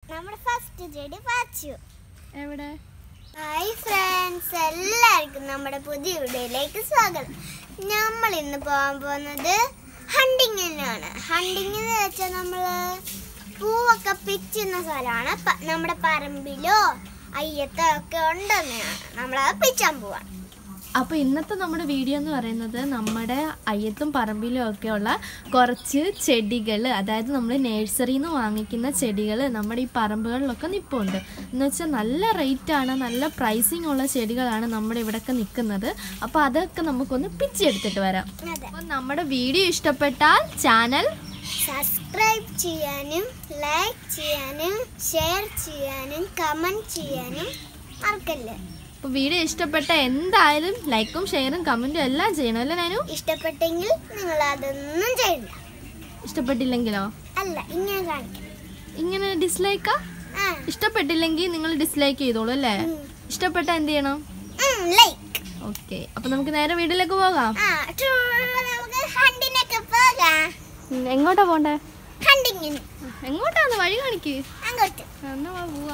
നമ്മുടെ ഫസ്റ്റ് ചെടി വാച്ചു എവിടെ ഹായ് ഫ്രണ്ട്സ് എല്ലാവർക്കും നമ്മുടെ പുതിയ വീഡിയോയിലേക്ക് സ്വാഗതം നമ്മൾ ഇന്ന് പോകാൻ പോകുന്നത് ഹണ്ടിങ്ങിനാണ് ഹണ്ടിങ് എന്ന് വെച്ചാൽ നമ്മൾ പൂവൊക്കെ പിച്ചുന്ന സ്ഥലമാണ് പ- നമ്മുടെ പറമ്പിലോ അയ്യത്തോ ഒക്കെ ഉണ്ടെന്നാണ് നമ്മളത് പിച്ചാൻ പോവാണ് അപ്പോൾ ഇന്നത്തെ നമ്മുടെ വീഡിയോ എന്ന് പറയുന്നത് നമ്മുടെ അയ്യത്തും പറമ്പിലും ഒക്കെയുള്ള കുറച്ച് ചെടികൾ അതായത് നമ്മൾ നഴ്സറിയിൽ നിന്ന് വാങ്ങിക്കുന്ന ചെടികൾ നമ്മുടെ ഈ പറമ്പുകളിലൊക്കെ നിൽപ്പുണ്ട് എന്ന് വെച്ചാൽ നല്ല റേറ്റാണ് നല്ല പ്രൈസിങ് ഉള്ള ചെടികളാണ് നമ്മുടെ ഇവിടെയൊക്കെ നിൽക്കുന്നത് അപ്പോൾ അതൊക്കെ നമുക്കൊന്ന് പിച്ചെടുത്തിട്ട് വരാം അതെ അപ്പോൾ നമ്മുടെ വീഡിയോ ഇഷ്ടപ്പെട്ടാൽ ചാനൽ സബ്സ്ക്രൈബ് ചെയ്യാനും ലൈക്ക് ചെയ്യാനും ഷെയർ ചെയ്യാനും കമൻറ്റ് ചെയ്യാനും മറക്കല്ലേ അപ്പോൾ വീഡിയോ ഇഷ്ടപ്പെട്ട എന്തായാലും ലൈക്കും ഷെയറും കമൻറ്റും എല്ലാം ചെയ്യണം അല്ലേ നാനു ഇഷ്ടപ്പെട്ടെങ്കിൽ നിങ്ങൾ അതൊന്നും ചെയ്യണ്ട ഇഷ്ടപ്പെട്ടില്ലെങ്കിലോ അല്ല ഇങ്ങനെ കാണിക്കണം ഇങ്ങനെ ഡിസ്ലൈക്കാ ആ ഇഷ്ടപ്പെട്ടില്ലെങ്കിൽ നിങ്ങൾ ഡിസ്ലൈക്ക് ചെയ്തോളൂ അല്ലേ ഇഷ്ടപ്പെട്ട എന്ത് ചെയ്യണം ലൈക്ക് ഓക്കെ അപ്പൊ നമുക്ക് നേരെ വീട്ടിലേക്ക് പോകാം ആ true. നമുക്ക് ഹണ്ടിനൊക്കെ പോകാം ഉം, എങ്ങോട്ടാ പോണ്ടേ ഹണ്ടിങ്ങിന് എങ്ങോട്ടാന്ന് വഴി കാണിക്ക് അങ്ങോട്ട് എന്നാ വാ, പോവാ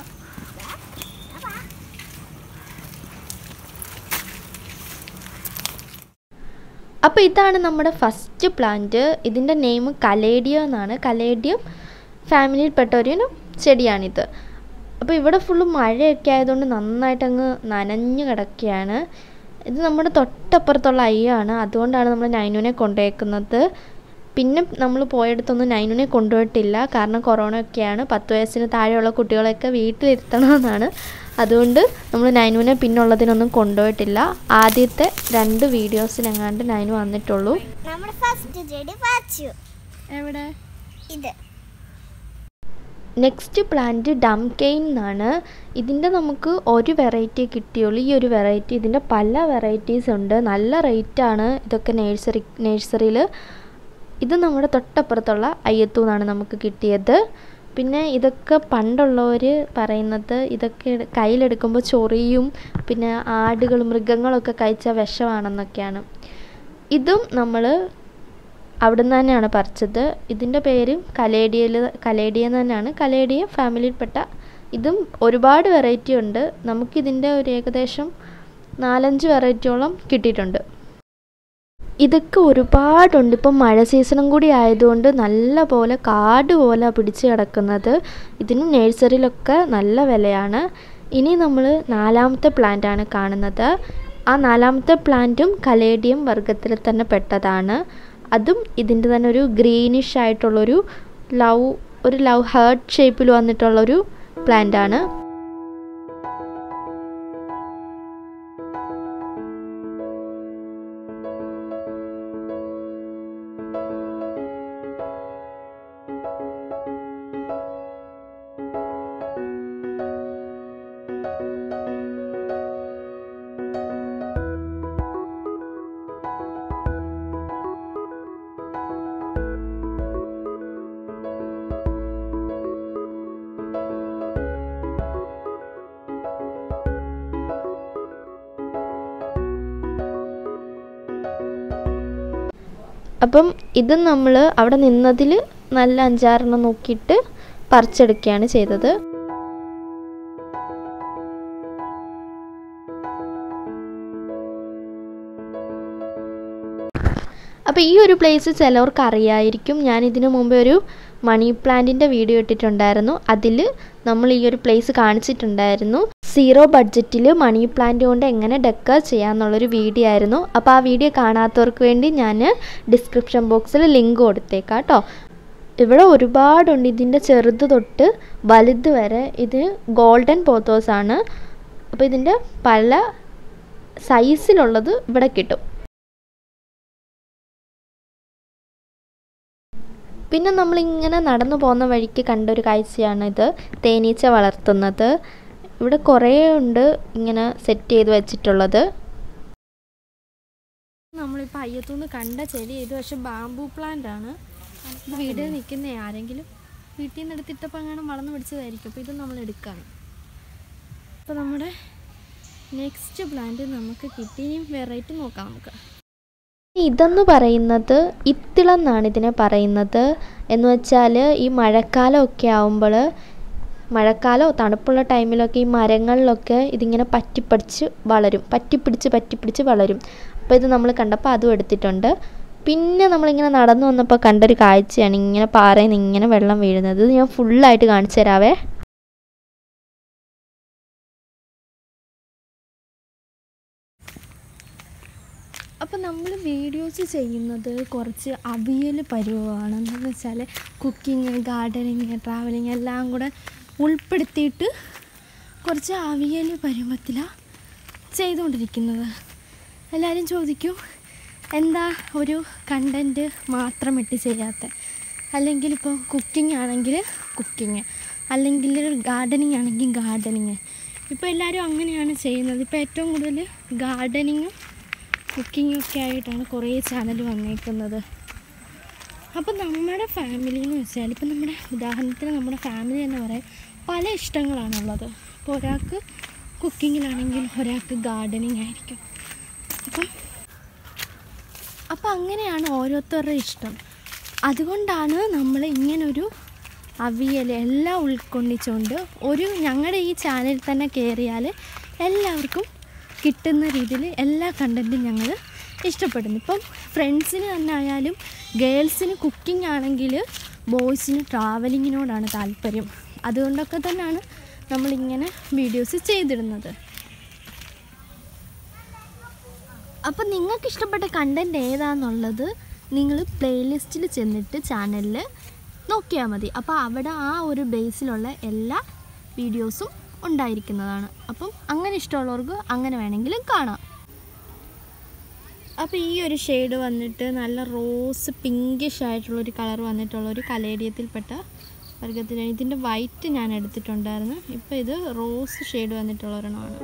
അപ്പോൾ ഇതാണ് നമ്മുടെ ഫസ്റ്റ് പ്ലാന്റ് ഇതിൻ്റെ നെയിം കലേഡിയോ എന്നാണ് കലേഡിയം ഫാമിലിയിൽപ്പെട്ട ഒരു ചെടിയാണിത് അപ്പോൾ ഇവിടെ ഫുള്ള് മഴയൊക്കെ ആയതുകൊണ്ട് നന്നായിട്ട് അങ്ങ് നനഞ്ഞു കിടക്കുകയാണ് ഇത് നമ്മുടെ തൊട്ടപ്പുറത്തുള്ള അയ്യാണ് അതുകൊണ്ടാണ് നമ്മൾ നൈനുവിനെ കൊണ്ടുപോയേക്കുന്നത് പിന്നെ നമ്മൾ പോയടുത്തൊന്നും നൈനുവിനെ കൊണ്ടുപോയിട്ടില്ല കാരണം കൊറോണ ഒക്കെയാണ് പത്ത് വയസ്സിന് താഴെയുള്ള കുട്ടികളെയൊക്കെ വീട്ടിലിരുത്തണമെന്നാണ് അതുകൊണ്ട് നമ്മൾ നൈനുവിനെ പിന്നുള്ളതിനൊന്നും കൊണ്ടുപോയിട്ടില്ല ആദ്യത്തെ രണ്ട് വീഡിയോസിലെങ്ങാണ്ട് നൈനു വന്നിട്ടുള്ളൂ നമ്മുടെ ഫസ്റ്റ് ചെടി വാച്ചു എവിടെ ഇത് നെക്സ്റ്റ് പ്ലാന്റ് ഡം കെയിൻ എന്നാണ് ഇതിൻ്റെ നമുക്ക് ഒരു വെറൈറ്റി കിട്ടിയുള്ളൂ ഈ ഒരു വെറൈറ്റി ഇതിൻ്റെ പല വെറൈറ്റീസ് ഉണ്ട് നല്ല റേറ്റാണ് ഇതൊക്കെ നേഴ്സറി നേഴ്സറിയിൽ ഇത് നമ്മുടെ തൊട്ടപ്പുറത്തുള്ള അയ്യത്തു നിന്നാണ് നമുക്ക് കിട്ടിയത് പിന്നെ ഇതൊക്കെ പണ്ടുള്ളവർ പറയുന്നത് ഇതൊക്കെ എട്- കയ്യിലെടുക്കുമ്പോൾ ചൊറിയും പിന്നെ ആടുകൾ മൃഗങ്ങളൊക്കെ കഴിച്ച വിഷമാണെന്നൊക്കെയാണ് ഇതും നമ്മൾ അവിടുന്ന് തന്നെയാണ് പറിച്ചത് ഇതിൻ്റെ പേര് കലേഡിയയിൽ കലേഡിയ എന്ന് തന്നെയാണ് കലേഡിയ ഫാമിലിയിൽപ്പെട്ട ഇതും ഒരുപാട് വെറൈറ്റി ഉണ്ട് നമുക്കിതിൻ്റെ ഒരു ഏകദേശം നാലഞ്ച് വെറൈറ്റിയോളം കിട്ടിയിട്ടുണ്ട് ഇതൊക്കെ ഒരുപാടുണ്ട് ഇപ്പം മഴ സീസണും കൂടി ആയതുകൊണ്ട് നല്ല പോലെ കാട് പോലെ പിടിച്ച് കിടക്കുന്നത് ഇതിന് നഴ്സറിയിലൊക്കെ നല്ല വിലയാണ് ഇനി നമ്മൾ നാലാമത്തെ പ്ലാന്റ് ആണ് കാണുന്നത് ആ നാലാമത്തെ പ്ലാന്റും കലേഡിയം വർഗത്തിൽ തന്നെ പെട്ടതാണ് അതും ഇതിൻ്റെ തന്നെ ഒരു ഗ്രീനിഷ് ആയിട്ടുള്ളൊരു ലവ് ഒരു ലവ് ഹേർട്ട് ഷേപ്പിൽ വന്നിട്ടുള്ളൊരു പ്ലാന്റ് ആണ് അപ്പം ഇത് നമ്മൾ അവിടെ നിന്നതിൽ നല്ല അഞ്ചാറെണ്ണം നോക്കിയിട്ട് പറിച്ചെടുക്കുകയാണ് ചെയ്തത് അപ്പോൾ ഈ ഒരു പ്ലേസ് ചിലവർക്ക് അറിയായിരിക്കും ഞാൻ ഇതിനു മുമ്പേ ഒരു മണി പ്ലാന്റിൻ്റെ വീഡിയോ ഇട്ടിട്ടുണ്ടായിരുന്നു അതിൽ നമ്മൾ ഈ ഒരു പ്ലേസ് കാണിച്ചിട്ടുണ്ടായിരുന്നു സീറോ ബഡ്ജറ്റിൽ മണി പ്ലാന്റ് കൊണ്ട് എങ്ങനെ ഡെക്കർ ചെയ്യാമെന്നുള്ളൊരു വീഡിയോ ആയിരുന്നു അപ്പോൾ ആ വീഡിയോ കാണാത്തവർക്ക് വേണ്ടി ഞാൻ ഡിസ്ക്രിപ്ഷൻ ബോക്സിൽ ലിങ്ക് കൊടുത്തേക്കാം കേട്ടോ ഇവിടെ ഒരുപാടുണ്ട് ഇതിൻ്റെ ചെറുത് തൊട്ട് വലുത് വരെ ഇത് ഗോൾഡൻ പോത്തോസ് ആണ് അപ്പോൾ ഇതിൻ്റെ പല സൈസിലുള്ളത് ഇവിടെ കിട്ടും പിന്നെ നമ്മളിങ്ങനെ നടന്നു പോകുന്ന വഴിക്ക് കണ്ട ഒരു കാഴ്ചയാണിത് തേനീച്ച വളർത്തുന്നത് ഇവിടെ കുറേ ഉണ്ട് ഇങ്ങനെ സെറ്റ് ചെയ്ത് വെച്ചിട്ടുള്ളത് നമ്മളിപ്പോൾ അയ്യത്തുനിന്ന് കണ്ട ചെടി ഇത് പക്ഷെ ബാംബു പ്ലാന്റ് ആണ് വീട് നിൽക്കുന്ന ആരെങ്കിലും വീട്ടിൽ നിന്ന് എടുത്തിട്ടപ്പോൾ അങ്ങനെ വളർന്നു പിടിച്ചതായിരിക്കും അപ്പോൾ ഇത് നമ്മൾ എടുക്കുകയാണ് അപ്പോൾ നമ്മുടെ നെക്സ്റ്റ് പ്ലാന്റ് നമുക്ക് കിട്ടി ഇനി വെറൈറ്റി നോക്കാം നമുക്ക് ഇതെന്ന് പറയുന്നത് ഇത്തിളം എന്നാണ് ഇതിനെ പറയുന്നത് എന്ന് വെച്ചാൽ ഈ മഴക്കാലമൊക്കെ ആവുമ്പോൾ മഴക്കാലമോ തണുപ്പുള്ള ടൈമിലൊക്കെ ഈ മരങ്ങളിലൊക്കെ ഇതിങ്ങനെ പറ്റിപ്പിടിച്ച് വളരും പറ്റിപ്പിടിച്ച് പറ്റിപ്പിടിച്ച് വളരും അപ്പോൾ ഇത് നമ്മൾ കണ്ടപ്പോൾ അതും എടുത്തിട്ടുണ്ട് പിന്നെ നമ്മളിങ്ങനെ നടന്നു വന്നപ്പോൾ കണ്ടൊരു കാഴ്ചയാണ് ഇങ്ങനെ പാറയിൽ നിന്ന് ഇങ്ങനെ വെള്ളം വീഴുന്നത് ഇത് ഞാൻ ഫുള്ളായിട്ട് കാണിച്ചു തരാവേ അപ്പോൾ നമ്മൾ വീഡിയോസ് ചെയ്യുന്നത് കുറച്ച് അവിയൽ പരുവമാണ് എന്താണെന്ന് വെച്ചാൽ കുക്കിങ് ഗാർഡനിങ് ട്രാവലിങ് എല്ലാം കൂടെ ഉൾപ്പെടുത്തിയിട്ട് കുറച്ച് അവിയൽ പരുവത്തിലാണ് ചെയ്തുകൊണ്ടിരിക്കുന്നത് എല്ലാവരും ചോദിക്കും എന്താ ഒരു കണ്ടൻറ്റ് മാത്രം ഇട്ട് ചെയ്യാത്ത അല്ലെങ്കിൽ ഇപ്പോൾ കുക്കിംഗ് ആണെങ്കിൽ കുക്കിങ് അല്ലെങ്കിൽ ഗാർഡനിങ് ആണെങ്കിൽ ഗാർഡനിങ് ഇപ്പോൾ എല്ലാവരും അങ്ങനെയാണ് ചെയ്യുന്നത് ഇപ്പോൾ ഏറ്റവും കൂടുതൽ ഗാർഡനിങ്ങും കുക്കിങ്ങും ഒക്കെ ആയിട്ടാണ് കുറേ ചാനൽ വന്നേക്കുന്നത് അപ്പോൾ നമ്മുടെ ഫാമിലി എന്ന് വെച്ചാൽ ഇപ്പം നമ്മുടെ ഉദാഹരണത്തിന് നമ്മുടെ ഫാമിലി എന്ന് പറയാൻ പല ഇഷ്ടങ്ങളാണുള്ളത് ഇപ്പോൾ ഒരാൾക്ക് കുക്കിങ്ങിലാണെങ്കിൽ ഒരാൾക്ക് ഗാർഡനിങ് ആയിരിക്കും അപ്പം അപ്പം അങ്ങനെയാണ് ഓരോരുത്തരുടെ ഇഷ്ടം അതുകൊണ്ടാണ് നമ്മൾ ഇങ്ങനൊരു അവിയൽ എല്ലാം ഉൾക്കൊള്ളിച്ചുകൊണ്ട് ഒരു ഞങ്ങളുടെ ഈ ചാനലിൽ തന്നെ കയറിയാൽ എല്ലാവർക്കും കിട്ടുന്ന രീതിയിൽ എല്ലാ കണ്ടൻറ്റും ഞങ്ങൾ ഇഷ്ടപ്പെടുന്നു ഇപ്പം ഫ്രണ്ട്സിന് തന്നെ ആയാലും ഗേൾസിന് കുക്കിംഗ് ആണെങ്കിൽ ബോയ്സിന് ട്രാവലിങ്ങിനോടാണ് താല്പര്യം അതുകൊണ്ടൊക്കെ തന്നെയാണ് നമ്മളിങ്ങനെ വീഡിയോസ് ചെയ്തിടുന്നത് അപ്പം നിങ്ങൾക്ക് ഇഷ്ടപ്പെട്ട കണ്ടൻറ് ഏതാണെന്നുള്ളത് നിങ്ങൾ പ്ലേലിസ്റ്റിൽ ചെന്നിട്ട് ചാനലിൽ നോക്കിയാൽ മതി അപ്പോൾ അവിടെ ആ ഒരു ബേസിലുള്ള എല്ലാ വീഡിയോസും ഉണ്ടായിരിക്കുന്നതാണ് അപ്പം അങ്ങനെ ഇഷ്ടമുള്ളവർക്ക് അങ്ങനെ വേണമെങ്കിലും കാണാം അപ്പോൾ ഈ ഒരു ഷെയ്ഡ് വന്നിട്ട് നല്ല റോസ് പിങ്കിഷ് ആയിട്ടുള്ളൊരു കളർ വന്നിട്ടുള്ള ഒരു കലേഡിയത്തിൽപ്പെട്ട വർഗത്തിലാണ് ഇതിൻ്റെ വൈറ്റ് ഞാൻ എടുത്തിട്ടുണ്ടായിരുന്നു ഇപ്പോൾ ഇത് റോസ് ഷെയ്ഡ് വന്നിട്ടുള്ള ഒരെണ്ണമാണ്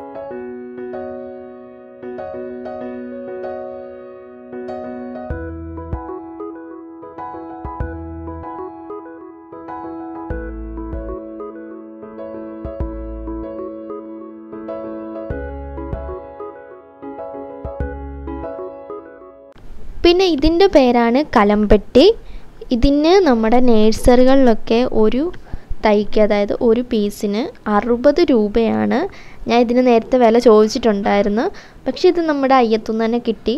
പിന്നെ ഇതിൻ്റെ പേരാണ് കലമ്പട്ടി ഇതിന് നമ്മുടെ നേഴ്സറികളിലൊക്കെ ഒരു തൈക്ക് അതായത് ഒരു പീസിന് അറുപത് രൂപയാണ് ഞാൻ ഇതിന് നേരത്തെ വില ചോദിച്ചിട്ടുണ്ടായിരുന്നു പക്ഷേ ഇത് നമ്മുടെ അയ്യത്തുനിന്ന് തന്നെ കിട്ടി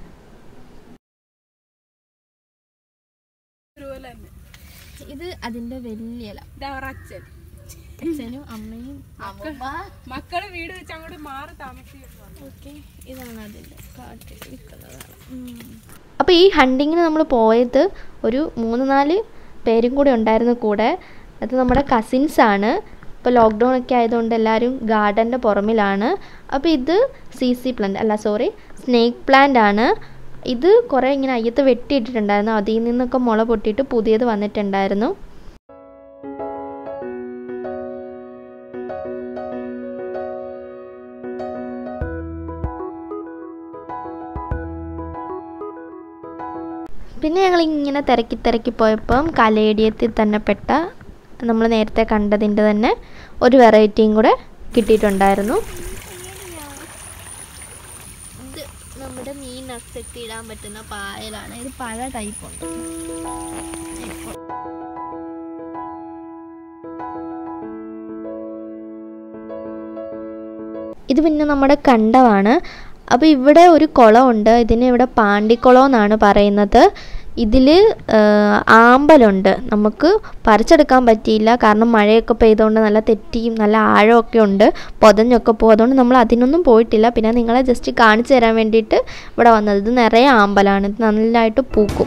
ഇത് അതിൻ്റെ വലിയ ഇല അച്ഛൻ അച്ഛനും അമ്മയും മക്കള് വീട് വെച്ച് അങ്ങോട്ട് മാറി താമസിക്കുന്നു ഓക്കെ ഇതാണ് അതിൻ്റെ കാട്ടിൽ നിൽക്കുന്നതാണ് അപ്പോൾ ഈ ഹണ്ടിങ്ങിന് നമ്മൾ പോയത് ഒരു മൂന്ന് നാല് പേരും കൂടെ ഉണ്ടായിരുന്നു കൂടെ അത് നമ്മുടെ കസിൻസ് ആണ് ഇപ്പോൾ ലോക്ക്ഡൗൺ ഒക്കെ ആയതുകൊണ്ട് എല്ലാവരും ഗാർഡൻ്റെ പുറമിലാണ് അപ്പോൾ ഇത് സി സി പ്ലാന്റ് അല്ല സോറി സ്നേക്ക് പ്ലാന്റ് ആണ് ഇത് കുറേ ഇങ്ങനെ അയ്യത്ത് വെട്ടിയിട്ടിട്ടുണ്ടായിരുന്നു അതിൽ നിന്നൊക്കെ മുള പൊട്ടിയിട്ട് പുതിയത് വന്നിട്ടുണ്ടായിരുന്നു പിന്നെ ഞങ്ങൾ ഇങ്ങനെ തിരക്കി തിരക്കി പോയപ്പം കലേഡിയത്തിൽ തന്നെ പെട്ട നമ്മൾ നേരത്തെ കണ്ടതിൻ്റെ തന്നെ ഒരു വെറൈറ്റിയും കൂടെ കിട്ടിയിട്ടുണ്ടായിരുന്നു ഇത് നമ്മുടെ മീനൊക്കെ ഇടാൻ പറ്റുന്ന പായലാണ് ഇത് പല ടൈപ്പ് ഉണ്ട് ഇത് പിന്നെ നമ്മുടെ കണ്ടമാണ് അപ്പോൾ ഇവിടെ ഒരു കുളമുണ്ട് ഇതിന് ഇവിടെ പാണ്ടിക്കുളം എന്നാണ് പറയുന്നത് ഇതിൽ ആമ്പലുണ്ട് നമുക്ക് പറിച്ചെടുക്കാൻ പറ്റിയില്ല കാരണം മഴയൊക്കെ പെയ്തുകൊണ്ട് നല്ല തെറ്റിയും നല്ല ആഴമൊക്കെ ഉണ്ട് പൊതഞ്ഞൊക്കെ പോകും അതുകൊണ്ട് നമ്മൾ അതിനൊന്നും പോയിട്ടില്ല പിന്നെ നിങ്ങളെ ജസ്റ്റ് കാണിച്ചു തരാൻ വേണ്ടിയിട്ട് ഇവിടെ വന്നത് ഇത് നിറയെ ആമ്പലാണ് ഇത് നല്ലതായിട്ട് പൂക്കും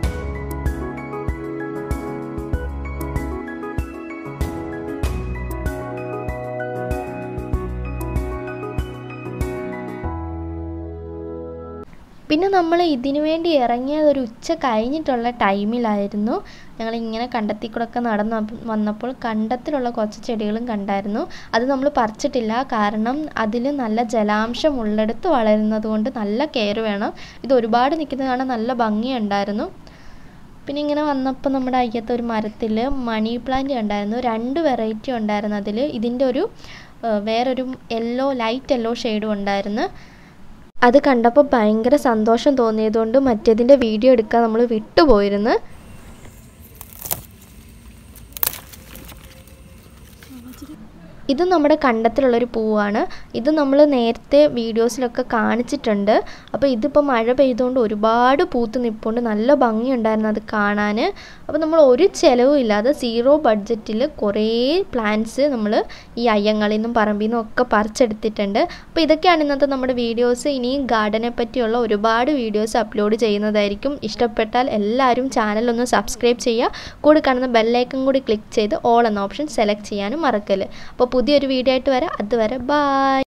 പിന്നെ നമ്മൾ ഇതിനു വേണ്ടി ഇറങ്ങിയത് ഒരു ഉച്ച കഴിഞ്ഞിട്ടുള്ള ടൈമിലായിരുന്നു ഞങ്ങൾ ഇങ്ങനെ കണ്ടത്തിൽ കൂടെ ഒക്കെ നടന്ന് വന്നപ്പോൾ കണ്ടത്തിലുള്ള കുറച്ച് ചെടികളും കണ്ടായിരുന്നു അത് നമ്മൾ പറിച്ചിട്ടില്ല കാരണം അതിൽ നല്ല ജലാംശം ഉള്ളിടത്ത് വളരുന്നത് കൊണ്ട് നല്ല കെയർ വേണം ഇത് ഒരുപാട് നിൽക്കുന്നത് കാണാൻ നല്ല ഭംഗിയുണ്ടായിരുന്നു പിന്നെ ഇങ്ങനെ വന്നപ്പോൾ നമ്മുടെ അയ്യത്ത് ഒരു മരത്തിൽ മണി പ്ലാന്റ് കണ്ടായിരുന്നു രണ്ട് വെറൈറ്റി ഉണ്ടായിരുന്നു അതിൽ ഇതിൻ്റെ ഒരു വേറൊരു യെല്ലോ ലൈറ്റ് യെല്ലോ ഷെയ്ഡും ഉണ്ടായിരുന്നു അത് കണ്ടപ്പോൾ ഭയങ്കര സന്തോഷം തോന്നിയതുകൊണ്ട് മറ്റേതിൻ്റെ വീഡിയോ എടുക്കാൻ നമ്മൾ വിട്ടുപോയിരുന്നു ഇത് നമ്മുടെ കണ്ടത്തിലുള്ളൊരു പൂവാണ് ഇത് നമ്മൾ നേരത്തെ വീഡിയോസിലൊക്കെ കാണിച്ചിട്ടുണ്ട് അപ്പോൾ ഇതിപ്പോൾ മഴ പെയ്തുകൊണ്ട് ഒരുപാട് പൂത്ത് നിൽപ്പുണ്ട് നല്ല ഭംഗിയുണ്ടായിരുന്നു അത് കാണാൻ അപ്പോൾ നമ്മൾ ഒരു ചിലവും ഇല്ലാതെ സീറോ ബഡ്ജറ്റിൽ കുറേ പ്ലാന്റ്സ് നമ്മൾ ഈ അയ്യങ്ങളിൽ നിന്നും പറമ്പിൽ നിന്നും ഒക്കെ പറിച്ചെടുത്തിട്ടുണ്ട് അപ്പോൾ ഇതൊക്കെയാണ് ഇന്നത്തെ നമ്മുടെ വീഡിയോസ് ഇനിയും ഗാർഡനെ പറ്റിയുള്ള ഒരുപാട് വീഡിയോസ് അപ്ലോഡ് ചെയ്യുന്നതായിരിക്കും ഇഷ്ടപ്പെട്ടാൽ എല്ലാവരും ചാനലൊന്ന് സബ്സ്ക്രൈബ് ചെയ്യുക കൂടെ കാണുന്ന ബെല്ലൈക്കൺ കൂടി ക്ലിക്ക് ചെയ്ത് ഓൾ എന്ന ഓപ്ഷൻ സെലക്ട് ചെയ്യാനും മറക്കല് അപ്പോൾ പുതിയൊരു വീഡിയോ ആയിട്ട് വരാം അതുവരെ ബായ്